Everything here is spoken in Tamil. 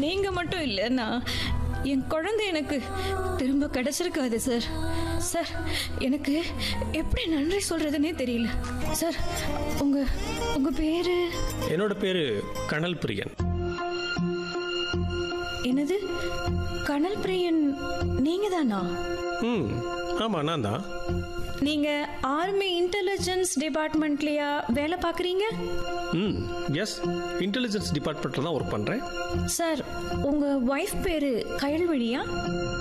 நீங்க மட்டும் இல்லைன்னா என் குழந்தை எனக்கு திரும்ப கிடைச்சிருக்காது சார் சார் எனக்கு எப்படி நன்றி சொல்றதுனே தெரியல சார் உங்க உங்க பேரு என்னோட பேர் கனல் பிரியன் என்னது கனல் பிரியன் நீங்க தானா ம் ஆமாம் நான் தான் நீங்க ஆர்மி இன்டெலிஜென்ஸ் டிபார்ட்மெண்ட்லயா வேலை பார்க்குறீங்க ம் எஸ் இன்டெலிஜென்ஸ் டிபார்ட்மெண்ட்டில் தான் ஒர்க் பண்ணுறேன் சார் உங்க ஒய்ஃப் பேரு கயல்வழியா